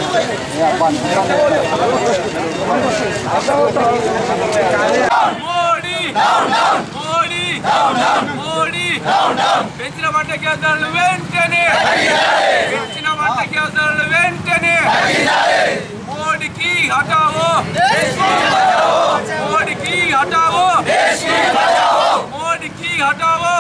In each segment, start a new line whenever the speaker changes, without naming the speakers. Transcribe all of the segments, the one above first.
మోడీ మోడీ మోడీ పెంచిన పంట కేంద్రాలు వెంటనే పెంచిన పంట కేంద్రాలు వెంటనే మోడీకి హటావో మోడీకి హటావో మోడీకి హటావో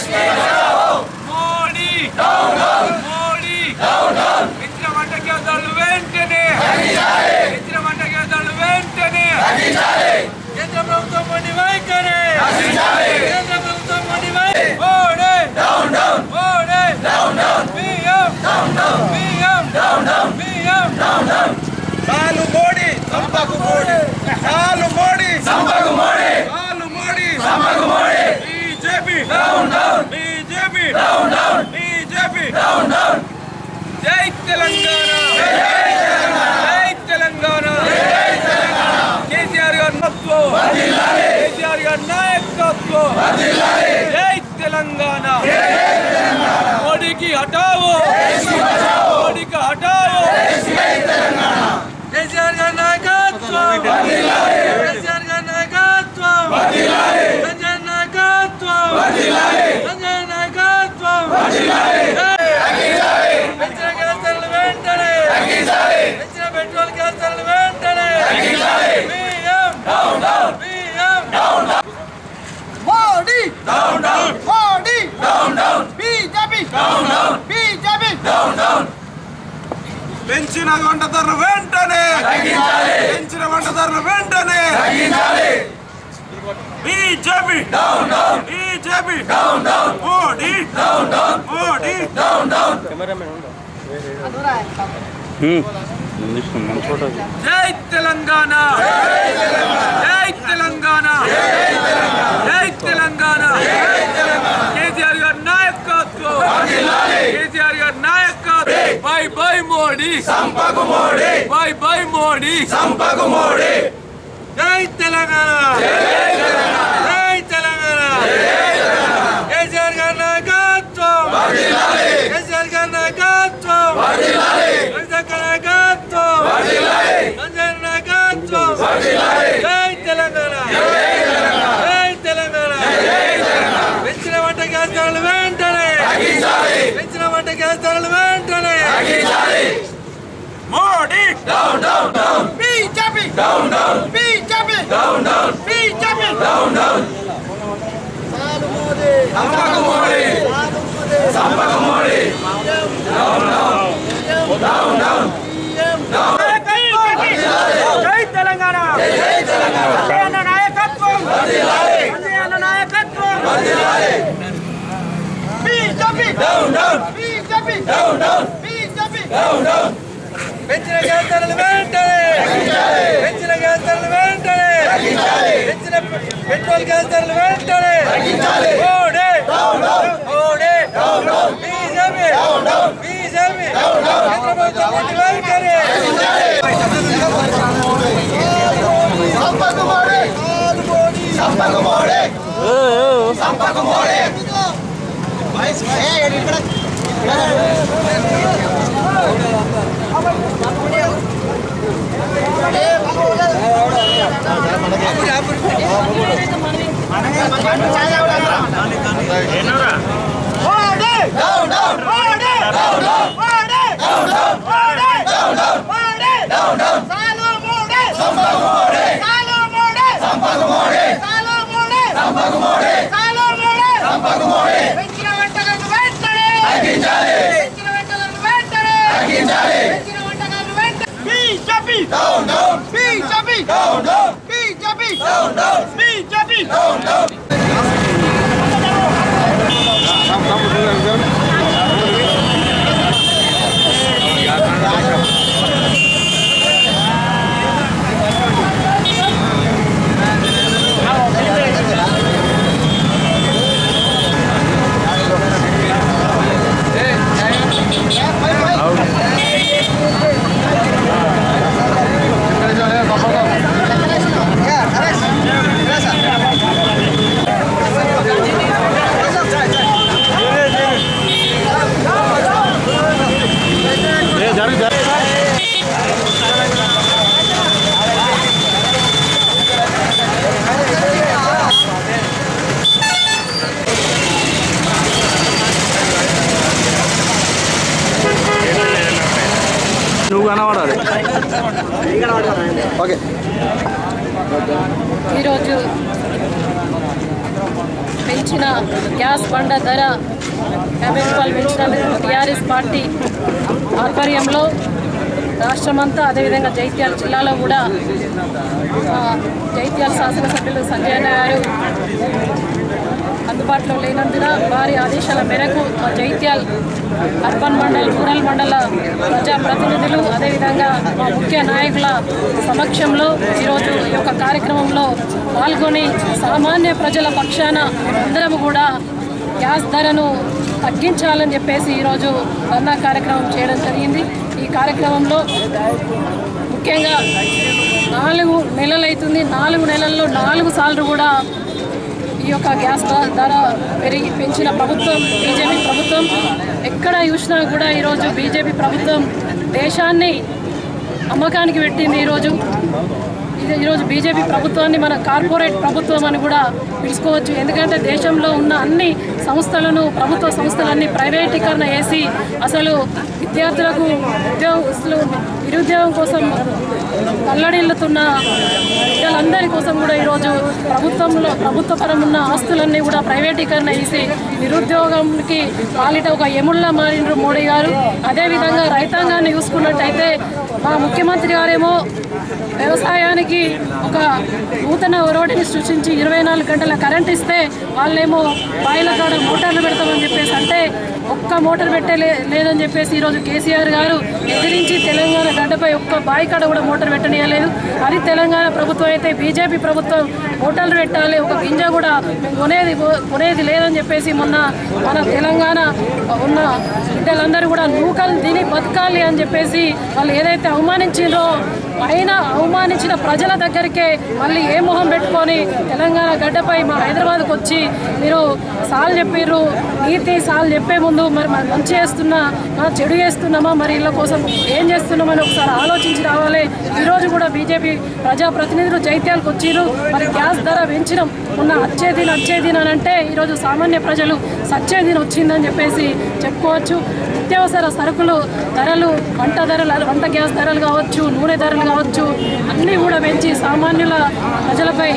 మోడీ మోడీ పెంచిన పంట కేంద్రాలు వెంటనే పెంచిన పంట కేంద్రాలు వెంటనే కేంద్ర ప్రభుత్వం మొండి వైఖరి కేంద్ర ప్రభుత్వం మొండి వైఖరి ఓడే డౌన్ డౌన్ ఓడే డౌన్ డౌన్ బియ్యం డౌన్ డౌన్ బియ్యం డౌన్ డౌన్ బియ్యం డౌన్ డౌన్ చాలు మోడీ సంపకు మోడీ చాలు మోడీ సంపకు మోడీ చాలు మోడీ సంపకు Modi BJP down down BJP down down BJP down down జై తెలంగాణ జై తెలంగాణ జై తెలంగాణ కేసీఆర్ గారి నాయకత్వం కేసీఆర్ గారి నాయకత్వం జై తెలంగాణ మోడీకి హటావో మోడీకి హటావో కేసీఆర్ గారి నాయకత్వం కేసీఆర్ గారి నాయకత్వం సంజయ్ నాయకత్వం సంజయ్ నాయకత్వం పెంచిన గ్యాస్ ధరలు వెంటనే పెంచిన పెట్రోల్ గ్యాస్ ధరలు వెంటనే బియ్యం బియ్యం
మోడీ మోడీ బీజేపీ బీజేపీ
పెంచిన వంట ధరలు వెంటనే పెంచిన వంట ధరలు వెంటనే బీజేపీ బీజేపీ మోడీ మోడీ జై తెలంగాణ జై తెలంగాణ జై తెలంగాణ కేసీఆర్ గారి నాయకత్వం కేసీఆర్ గారి నాయకత్వం బై బై మోడీ సంపకు మోడీ బై బై మోడీ సంపకు మోడీ జై తెలంగాణ జై తెలంగాణ కేసీఆర్ గారి నాయకత్వం కేసీఆర్ గారి నాయకత్వం కేసీఆర్ గారి నాయకత్వం సంజయ్ నాయకత్వం జై తెలంగాణ జై తెలంగాణ పెంచిన వంట గ్యాస్ ధరలు వెంటనే పెంచిన వంట గ్యాస్ ధరలు వెంటనే మోడీ
బీజేపీ బీజేపీ బీజేపీ
సంపకు మోడీ సంపకు మోడీ
జై తెలంగాణ జై తెలంగాణ అన్న నాయకత్వం అన్న నాయకత్వం బీజేపీ బీజేపీ బీజేపీ
పెంచిన గ్యాస్ ధరలు వెంటనే పెంచిన గ్యాస్ ధరలు వెంటనే పెంచిన పెట్రోల్ గ్యాస్ ధరలు వెంటనే ఓడే ఓడే బీజేపీ బీజేపీ కేంద్ర ప్రభుత్వం మొండి వైఖరి
సంపకు మోడీ సంపకు మోడీ సంపకు Modi Modi down down Modi down down Modi down down Modi down down Modi down down సాలు మోడీ సంపకు మోడీ సాలు మోడీ సంపకు మోడీ సాలు మోడీ సంపకు మోడీ సాలు మోడీ సంపకు మోడీ పెంచిన వంటకాలు వెంటనే తగ్గించాలి పెంచిన వంటకాలు వెంటనే తగ్గించాలి పెంచిన వంటకాలు వెంటనే BJP down down BJP down down BJP down down BJP down down
Yeah, నువ్వు కనబడాలి ఓకే
ఈరోజు పెంచిన గ్యాస్ బండ ధర యాభై రూపాయలు పెంచినందుకు టీఆర్ఎస్ పార్టీ ఆధ్వర్యంలో రాష్ట్రమంతా అదేవిధంగా జైత్యాల జిల్లాలో కూడా ఆ, జైత్యాల శాసనసభ్యులు సంజయ్ అన్న గారు అందుబాటులో లేనందున వారి ఆదేశాల మేరకు మా జైత్యాల్ అర్బన్ మండల్ రూరల్ మండల ప్రజాప్రతినిధులు అదేవిధంగా మా ముఖ్య నాయకుల సమక్షంలో ఈరోజు ఈ యొక్క కార్యక్రమంలో పాల్గొని సామాన్య ప్రజల పక్షాన అందరం కూడా గ్యాస్ ధరను తగ్గించాలని చెప్పేసి ఈరోజు ధర్నా కార్యక్రమం చేయడం జరిగింది ఈ కార్యక్రమంలో ముఖ్యంగా నాలుగు నెలలైతుంది నాలుగు నెలల్లో నాలుగు సార్లు కూడా ఈ యొక్క గ్యాస్ ధర- ధర పెరిగి పెంచిన ప్రభుత్వం బీజేపీ ప్రభుత్వం ఎక్కడ చూసినా కూడా ఈరోజు బీజేపీ ప్రభుత్వం దేశాన్ని అమ్మకానికి పెట్టింది ఈరోజు ఇది ఈరోజు బీజేపీ ప్రభుత్వాన్ని మన కార్పొరేట్ ప్రభుత్వం అని కూడా పిలుచుకోవచ్చు ఎందుకంటే దేశంలో ఉన్న అన్ని సంస్థలను ప్రభుత్వ సంస్థలన్నీ ప్రైవేటీకరణ చేసి అసలు విద్యార్థులకు ఉద్యోగస్తులు నిరుద్యోగం కోసం కల్లడిల్లుతున్న వీళ్ళందరి కోసం కూడా ఈరోజు ప్రభుత్వంలో ప్రభుత్వపరం ఉన్న ఆస్తులన్నీ కూడా ప్రైవేటీకరణ చేసి నిరుద్యోగంకి పాలిట ఒక ఎముళ్ళ మారినరు మోడీ గారు అదేవిధంగా రైతాంగాన్ని చూసుకున్నట్టయితే మా ముఖ్యమంత్రి గారేమో వ్యవసాయానికి ఒక నూతన ఒరోడిని సృష్టించి ఇరవై నాలుగు గంటల కరెంట్ ఇస్తే వాళ్ళేమో బాయిల కాడ మోటార్లు పెడతామని చెప్పేసి అంటే ఒక్క మోటార్ పెట్టే లే- లేదని చెప్పేసి ఈరోజు కేసీఆర్ గారు ఎదిరించి తెలంగాణ గడ్డపై ఒక్క బావి కాడ కూడా మోటార్ పెట్టనీయలేదు అది తెలంగాణ ప్రభుత్వం అయితే బీజేపీ ప్రభుత్వం మోటార్లు పెట్టాలి ఒక గింజ కూడా మేము కొనేది కొనేది లేదని చెప్పేసి మొన్న మన తెలంగాణ ఉన్న బిడ్డలందరూ కూడా నూకలు తిని బతకాలి అని చెప్పేసి వాళ్ళు ఏదైతే అవమానించిండ్రో పైన అవమానించిన ప్రజల దగ్గరికే మళ్ళీ ఏ మొహం పెట్టుకొని తెలంగాణ గడ్డపై మా హైదరాబాద్కి వచ్చి మీరు సాల్ చెప్పిర్రు నీతి సాల్ చెప్పే ముందు మరి మరి మంచి చేస్తున్నా ఆ, చెడు చేస్తున్నామా మరి ఇళ్ళ కోసం ఏం చేస్తున్నామని ఒకసారి ఆలోచించి రావాలి ఈరోజు కూడా బీజేపీ ప్రజాప్రతినిధులు జైత్యాలకు వచ్చిర్రు మరి గ్యాస్ ధర పెంచినాం మొన్న వచ్చేదిన వచ్చేదిన అని అంటే ఈరోజు సామాన్య ప్రజలు సచ్చేదిన వచ్చిందని చెప్పేసి చెప్పుకోవచ్చు నిత్యావసర సరుకులు ధరలు వంట ధరలు వంట గ్యాస్ ధరలు కావచ్చు నూనె ధరలు కావచ్చు అన్నీ కూడా పెంచి సామాన్యుల ప్రజలపై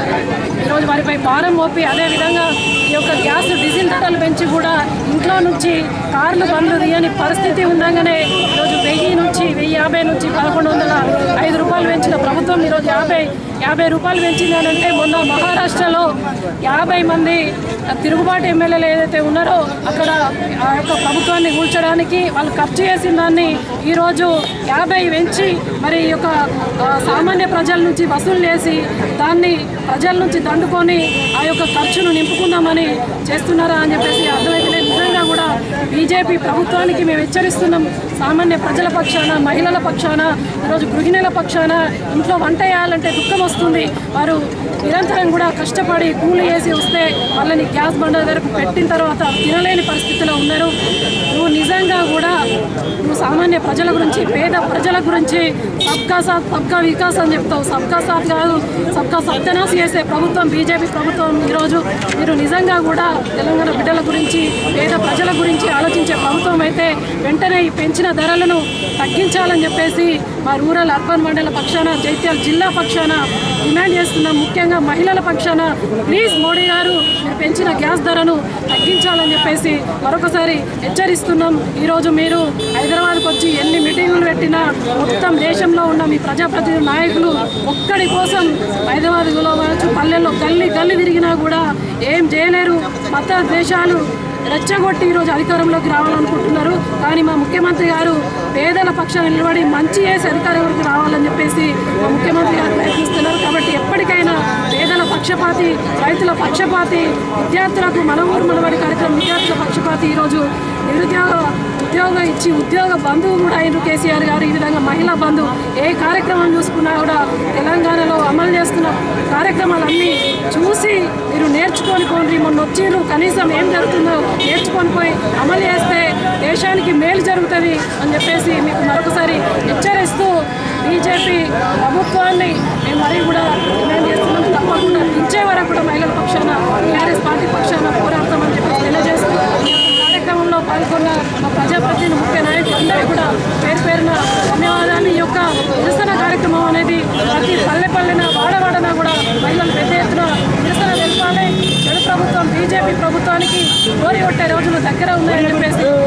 ఈరోజు వారిపై భారం మోపి అదేవిధంగా ఈ యొక్క గ్యాస్ డీజిల్ ధరలు పెంచి కూడా ఇంట్లో నుంచి కార్లు బండ్లు తీయని పరిస్థితి ఉండగానే ఈరోజు వెయ్యి నుంచి వెయ్యి యాభై నుంచి పదకొండు వందల ఐదు రూపాయలు పెంచిన ప్రభుత్వం ఈరోజు యాభై యాభై రూపాయలు పెంచింది అని అంటే మొన్న మహారాష్ట్రలో యాభై మంది తిరుగుబాటు ఎమ్మెల్యేలు ఏదైతే ఉన్నారో అక్కడ ఆ యొక్క ప్రభుత్వాన్ని కూల్చడానికి వాళ్ళు ఖర్చు చేసిన దాన్ని ఈరోజు యాభై పెంచి మరి ఈ యొక్క ఆ, సామాన్య ప్రజల నుంచి వసూలు చేసి దాన్ని ప్రజల నుంచి దండుకొని ఆ యొక్క ఖర్చును నింపుకుందామని చేస్తున్నారా అని చెప్పేసి అర్థమైతే నిజంగా కూడా బీజేపీ ప్రభుత్వానికి మేము హెచ్చరిస్తున్నాం సామాన్య ప్రజల పక్షాన మహిళల పక్షాన ఈరోజు గృహిణుల పక్షాన ఇంట్లో వంట చేయాలంటే దుఃఖం వస్తుంది వారు నిరంతరం కూడా కష్టపడి కూలి వేసి వస్తే వాళ్ళని గ్యాస్ బండ వరకు పెట్టిన తర్వాత తినలేని పరిస్థితిలో ఉన్నారు నువ్వు నిజంగా కూడా నువ్వు సామాన్య ప్రజల గురించి పేద ప్రజల గురించి సబ్కా సాత్ సబ్కా వికాస్ అని చెప్తావు సబ్కా సాత్ కాదు సబ్కా సత్యనాశ చేసే ప్రభుత్వం బీజేపీ ప్రభుత్వం ఈరోజు మీరు నిజంగా కూడా తెలంగాణ బిడ్డల గురించి పేద ప్రజల గురించి ఆలోచించే ప్రభుత్వం అయితే వెంటనే ఈ పెంచిన ధరలను తగ్గించాలని చెప్పేసి మా రూరల్ అర్బన్ మండల పక్షాన జైత్యాల జిల్లా పక్షాన డిమాండ్ చేస్తున్నాం ముఖ్యంగా మహిళల పక్షాన ప్లీజ్ మోడీ గారు మీరు పెంచిన గ్యాస్ ధరను తగ్గించాలని చెప్పేసి మరొకసారి హెచ్చరిస్తున్నాం ఈరోజు మీరు హైదరాబాద్కి వచ్చి ఎన్ని మీటింగులు పెట్టినా మొత్తం దేశంలో ఉన్న మీ ప్రజాప్రతినిధి నాయకులు ఒక్కడి కోసం హైదరాబాద్లో కావచ్చు పల్లెల్లో గల్లీ గల్లీ తిరిగినా కూడా ఏం చేయలేరు మత దేశాలు రెచ్చగొట్టి ఈరోజు అధికారంలోకి రావాలనుకుంటున్నారు కానీ మా ముఖ్యమంత్రి గారు పేదల పక్షాన నిలబడి మంచి చేసి అధికారంలోకి రావాలని చెప్పేసి మా ముఖ్యమంత్రి గారు ప్రయత్నిస్తున్నారు కాబట్టి ఎప్పటికైనా పేదల పక్షపాతి రైతుల పక్షపాతి విద్యార్థులకు మన ఊరు మనబడి కార్యక్రమం విద్యార్థుల పక్షపాతి ఈరోజు నిరుద్యోగ ఉద్యోగం ఇచ్చి ఉద్యోగ బంధువు కూడా అయిన కేసీఆర్ గారు ఈ విధంగా మహిళా బంధువు ఏ కార్యక్రమం చూసుకున్నా కూడా తెలంగాణలో అమలు చేస్తున్న కార్యక్రమాలన్నీ చూసి మీరు నేర్చుకొని పోండి మొన్న వచ్చిర్రు కనీసం ఏం జరుగుతుందో నేర్చుకొని పోయి అమలు చేస్తే దేశానికి మేలు జరుగుతుంది అని చెప్పేసి మీకు మరొకసారి హెచ్చరిస్తూ బీజేపీ ప్రభుత్వాన్ని మేము మరీ కూడా డిమాండ్ చేస్తున్నాం తప్పకుండా దించే వరకు కూడా మహిళల పక్షాన టీఆర్ఎస్ పార్టీ పక్షాన పోరాడతామని చెప్పి తెలియజేస్తూ ఈ యొక్క కార్యక్రమంలో పాల్గొన్న మా ప్రజాప్రతినిధి ముఖ్య నాయకులు అందరూ కూడా పేరు పేరున ధన్యవాదాలు గోరి కొట్టే రోజులు దగ్గర ఉన్నాయని చెప్పేసి